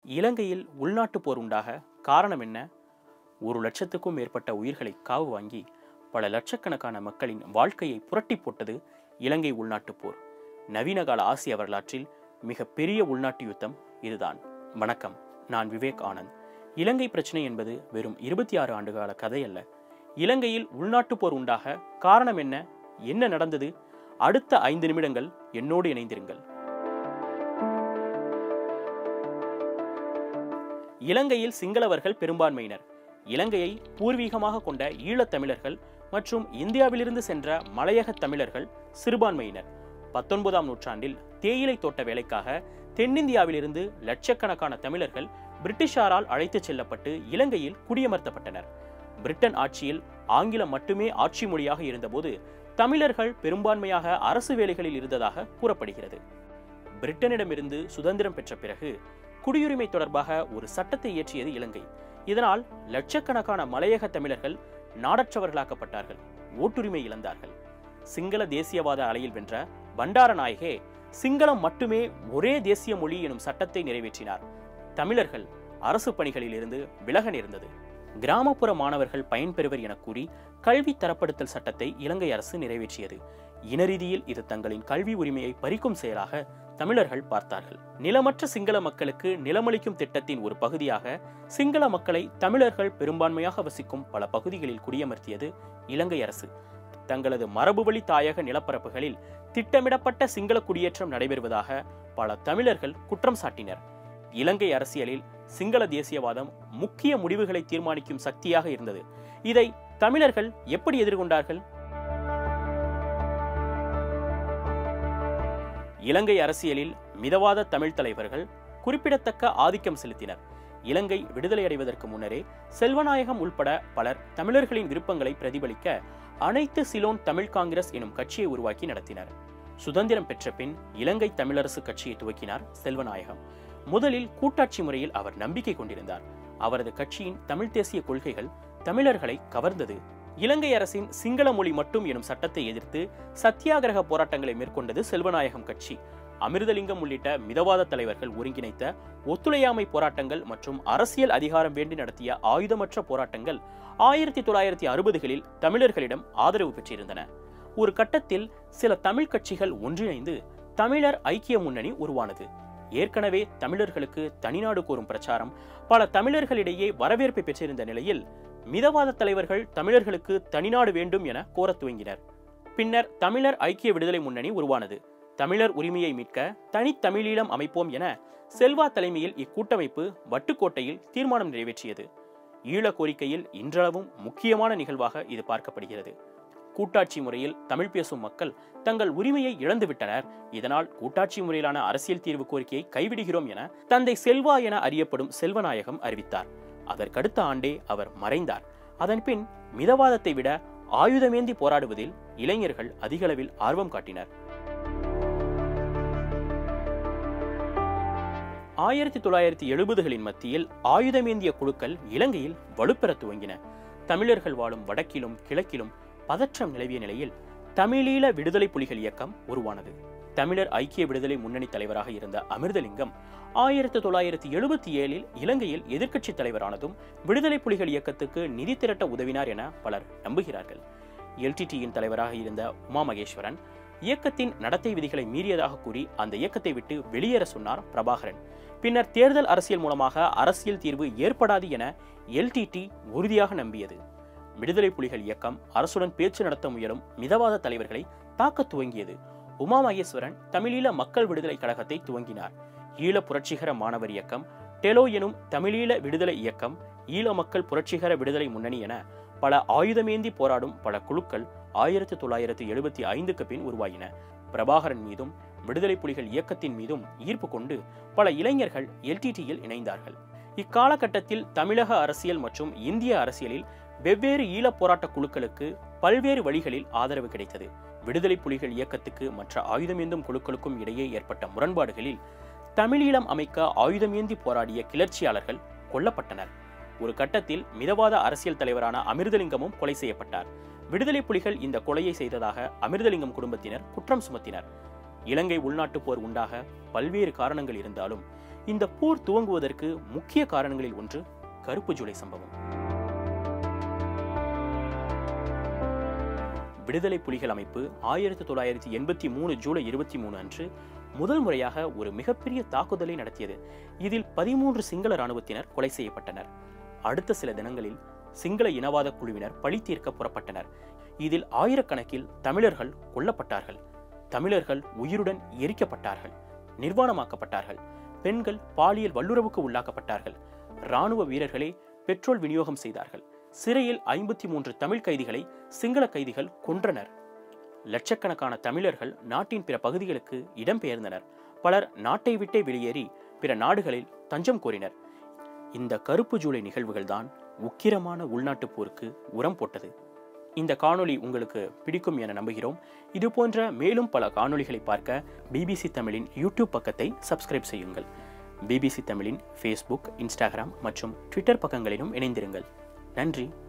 இலங்கையில் உள்நாட்டுப் போர் உண்டாக காரணம் என்ன ஒரு லட்சத்துக்கும் மேற்பட்ட உயிர்களை காவு வாங்கி பல லட்சக்கணக்கான மக்களின் வாழ்க்கையை புரட்டி போட்டது இலங்கை உள்நாட்டுப் போர் நவீனகால ஆசிய வரலாற்றில் மிக பெரிய உள்நாட்டு யுத்தம் இதுதான் வணக்கம் நான் விவேக் ஆனந்த் இலங்கை பிரச்சனை என்பது வெறும் இருபத்தி ஆறு ஆண்டுகால கதை அல்ல இலங்கையில் உள்நாட்டுப் போர் உண்டாக காரணம் என்ன என்ன நடந்தது அடுத்த ஐந்து நிமிடங்கள் என்னோடு இணைந்திருங்கள் இலங்கையில் சிங்களவர்கள் பெரும்பான்மையினர் இலங்கையை பூர்வீகமாக கொண்ட ஈழத் தமிழர்கள் மற்றும் இந்தியாவிலிருந்து சென்ற மலையக தமிழர்கள் சிறுபான்மையினர் பத்தொன்பதாம் நூற்றாண்டில் தேயிலை தோட்ட வேலைக்காக தென்னிந்தியாவிலிருந்து லட்சக்கணக்கான தமிழர்கள் பிரிட்டிஷாரால் அழைத்துச் செல்லப்பட்டு இலங்கையில் குடியமர்த்தப்பட்டனர் பிரிட்டன் ஆட்சியில் ஆங்கிலம் மட்டுமே ஆட்சி மொழியாக இருந்தபோது தமிழர்கள் பெரும்பான்மையாக அரசு வேலைகளில் இருந்ததாக கூறப்படுகிறது பிரிட்டனிடமிருந்து சுதந்திரம் பெற்ற பிறகு குடியுரிமை தொடர்பாக ஒரு சட்டத்தை இயற்றியது இலங்கை இதனால் லட்சக்கணக்கான மலையக தமிழர்கள் நாடற்றவர்களாக்கப்பட்டார்கள் ஓட்டுரிமை இழந்தார்கள் சிங்கள தேசியவாத அலையில் வென்ற பண்டாரநாயகே சிங்களம் மட்டுமே ஒரே தேசிய மொழி எனும் சட்டத்தை நிறைவேற்றினார் தமிழர்கள் அரசு பணிகளில் இருந்து விலக நேர்ந்தது கிராமப்புற மாணவர்கள் பயன்பெறுவர் என கூறி கல்வி தரப்படுத்தல் சட்டத்தை இலங்கை அரசு நிறைவேற்றியது இனரீதியில் இது தங்களின் கல்வி உரிமையை பறிக்கும் செயலாக தமிழர்கள் பார்த்தார்கள் நிலமற்ற சிங்கள மக்களுக்கு நிலமளிக்கும் திட்டத்தின் ஒரு பகுதியாக சிங்கள மக்களை தமிழர்கள் பெரும்பான்மையாக வசிக்கும் பல பகுதிகளில் குடியமர்த்தியது இலங்கை அரசு தங்களது மரபுவழி தாயக நிலப்பரப்புகளில் திட்டமிடப்பட்ட சிங்கள குடியேற்றம் நடைபெறுவதாக பல தமிழர்கள் குற்றம் சாட்டினர் இலங்கை அரசியலில் சிங்கள தேசியவாதம் முக்கிய முடிவுகளை தீர்மானிக்கும் சக்தியாக இருந்தது இதை தமிழர்கள் எப்படி எதிர்கொண்டார்கள் இலங்கை அரசியலில் மிதவாத தமிழ் தலைவர்கள் குறிப்பிடத்தக்க ஆதிக்கம் செலுத்தினர் இலங்கை விடுதலை அடைவதற்கு முன்னரே செல்வநாயகம் உள்பட பலர் தமிழர்களின் விருப்பங்களை பிரதிபலிக்க அனைத்து சிலோன் தமிழ் காங்கிரஸ் எனும் கட்சியை உருவாக்கி நடத்தினர் சுதந்திரம் பெற்ற பின் இலங்கை தமிழரசு கட்சியை துவக்கினார் செல்வநாயகம் முதலில் கூட்டாட்சி முறையில் அவர் நம்பிக்கை கொண்டிருந்தார் அவரது கட்சியின் தமிழ் தேசிய கொள்கைகள் தமிழர்களை கவர்ந்தது இலங்கை அரசின் சிங்கள மொழி மட்டும் எனும் சட்டத்தை எதிர்த்து சத்தியாகிரக போராட்டங்களை மேற்கொண்டது செல்வநாயகம் கட்சி அமிர்தலிங்கம் உள்ளிட்ட மிதவாத தலைவர்கள் ஒருங்கிணைத்த ஒத்துழையாமை போராட்டங்கள் மற்றும் அரசியல் அதிகாரம் வேண்டி நடத்திய ஆயுதமற்ற போராட்டங்கள் ஆயிரத்தி தொள்ளாயிரத்தி அறுபதுகளில் தமிழர்களிடம் ஆதரவு பெற்றிருந்தன ஒரு கட்டத்தில் சில தமிழ் கட்சிகள் ஒன்றிணைந்து தமிழர் ஐக்கிய முன்னணி உருவானது ஏற்கனவே தமிழர்களுக்கு தனிநாடு கோரும் பிரச்சாரம் பல தமிழர்களிடையே வரவேற்பை பெற்றிருந்த நிலையில் மிதவாத தலைவர்கள் தமிழர்களுக்கு தனிநாடு வேண்டும் என கோரத் துவங்கினர் பின்னர் தமிழர் ஐக்கிய விடுதலை முன்னணி உருவானது தமிழர் உரிமையை மீட்க தனித்தமிழீழம் அமைப்போம் என செல்வா தலைமையில் இக்கூட்டமைப்பு வட்டுக்கோட்டையில் தீர்மானம் நிறைவேற்றியது ஈழ கோரிக்கையில் இன்றளவும் முக்கியமான நிகழ்வாக இது பார்க்கப்படுகிறது கூட்டாட்சி முறையில் தமிழ் பேசும் மக்கள் தங்கள் உரிமையை இழந்துவிட்டனர் இதனால் கூட்டாட்சி முறையிலான அரசியல் தீர்வு கோரிக்கையை கைவிடுகிறோம் என தந்தை செல்வா என அறியப்படும் செல்வநாயகம் அறிவித்தார் அதற்கடுத்த ஆண்டே அவர் மறைந்தார் அதன்பின் மிதவாதத்தை விட ஆயுதமேந்தி போராடுவதில் இளைஞர்கள் அதிகளவில் ஆர்வம் காட்டினர் ஆயிரத்தி தொள்ளாயிரத்தி எழுபதுகளின் மத்தியில் ஆயுதமேந்திய குழுக்கள் இலங்கையில் வலுப்பெற துவங்கின தமிழர்கள் வாழும் வடக்கிலும் கிழக்கிலும் பதற்றம் நிலவிய நிலையில் தமிழீழ விடுதலை புலிகள் இயக்கம் உருவானது தமிழர் ஐக்கிய விடுதலை முன்னணி தலைவராக இருந்த அமிர்தலிங்கம் ஆயிரத்தி தொள்ளாயிரத்தி எழுபத்தி ஏழில் இலங்கையில் எதிர்க்கட்சி தலைவரானதும் விடுதலை புலிகள் இயக்கத்துக்கு நிதி திரட்ட உதவினார் என பலர் நம்புகிறார்கள் எல்டிடியின் தலைவராக இருந்த உமா மகேஸ்வரன் இயக்கத்தின் நடத்தை விதிகளை மீறியதாக கூறி அந்த இயக்கத்தை விட்டு வெளியேற சொன்னார் பிரபாகரன் பின்னர் தேர்தல் அரசியல் மூலமாக அரசியல் தீர்வு ஏற்படாது என எல்டிடி உறுதியாக நம்பியது விடுதலை புலிகள் இயக்கம் அரசுடன் பேச்சு நடத்த முயலும் மிதவாத தலைவர்களை தாக்க துவங்கியது உமா மகேஸ்வரன் தமிழீழ மக்கள் விடுதலை கழகத்தை துவங்கினார் ஈழ புரட்சிகர மாணவர் இயக்கம் டெலோ எனும் தமிழீழ விடுதலை இயக்கம் ஈழ மக்கள் புரட்சிகர விடுதலை முன்னணி என பல ஆயுதமேந்தி போராடும் பல குழுக்கள் ஆயிரத்தி தொள்ளாயிரத்தி எழுபத்தி ஐந்துக்கு பின் உருவாகின பிரபாகரன் மீதும் விடுதலை புலிகள் இயக்கத்தின் மீதும் ஈர்ப்பு கொண்டு பல இளைஞர்கள் எல்டிடியில் இணைந்தார்கள் இக்காலகட்டத்தில் தமிழக அரசியல் மற்றும் இந்திய அரசியலில் வெவ்வேறு ஈழப் போராட்ட குழுக்களுக்கு பல்வேறு வழிகளில் ஆதரவு கிடைத்தது விடுதலை புலிகள் இயக்கத்துக்கு மற்ற ஆயுதமேந்தும் குழுக்களுக்கும் இடையே ஏற்பட்ட முரண்பாடுகளில் தமிழீழம் அமைக்க ஆயுதமேந்தி போராடிய கிளர்ச்சியாளர்கள் கொல்லப்பட்டனர் ஒரு கட்டத்தில் மிதவாத அரசியல் தலைவரான அமிர்தலிங்கமும் கொலை செய்யப்பட்டார் விடுதலை புலிகள் இந்த கொலையை செய்ததாக அமிர்தலிங்கம் குடும்பத்தினர் குற்றம் சுமத்தினர் இலங்கை உள்நாட்டுப் போர் உண்டாக பல்வேறு காரணங்கள் இருந்தாலும் இந்த போர் துவங்குவதற்கு முக்கிய காரணங்களில் ஒன்று கருப்பு ஜூலை சம்பவம் விடுதலை புலிகள் அமைப்பு ஆயிரத்தி தொள்ளாயிரத்தி எண்பத்தி மூணு ஜூலை இருபத்தி மூணு அன்று முதல் முறையாக ஒரு மிகப்பெரிய தாக்குதலை நடத்தியது இதில் பதிமூன்று சிங்கள இராணுவத்தினர் கொலை செய்யப்பட்டனர் அடுத்த சில தினங்களில் சிங்கள இனவாத குழுவினர் பழி தீர்க்க புறப்பட்டனர் இதில் ஆயிரக்கணக்கில் தமிழர்கள் கொல்லப்பட்டார்கள் தமிழர்கள் உயிருடன் எரிக்கப்பட்டார்கள் நிர்வாணமாக்கப்பட்டார்கள் பெண்கள் பாலியல் வல்லுறவுக்கு உள்ளாக்கப்பட்டார்கள் இராணுவ வீரர்களே பெட்ரோல் விநியோகம் செய்தார்கள் சிறையில் ஐம்பத்தி மூன்று தமிழ் கைதிகளை சிங்கள கைதிகள் கொன்றனர் லட்சக்கணக்கான தமிழர்கள் நாட்டின் பிற பகுதிகளுக்கு இடம்பெயர்ந்தனர் பலர் நாட்டை விட்டே வெளியேறி பிற நாடுகளில் தஞ்சம் கோரினர் இந்த கருப்பு ஜூலை நிகழ்வுகள்தான் உக்கிரமான உள்நாட்டுப் போருக்கு உரம் போட்டது இந்த காணொளி உங்களுக்கு பிடிக்கும் என நம்புகிறோம் இது போன்ற மேலும் பல காணொளிகளை பார்க்க பிபிசி தமிழின் யூடியூப் பக்கத்தை சப்ஸ்கிரைப் செய்யுங்கள் பிபிசி தமிழின் ஃபேஸ்புக் இன்ஸ்டாகிராம் மற்றும் ட்விட்டர் பக்கங்களிலும் இணைந்திருங்கள் நன்றி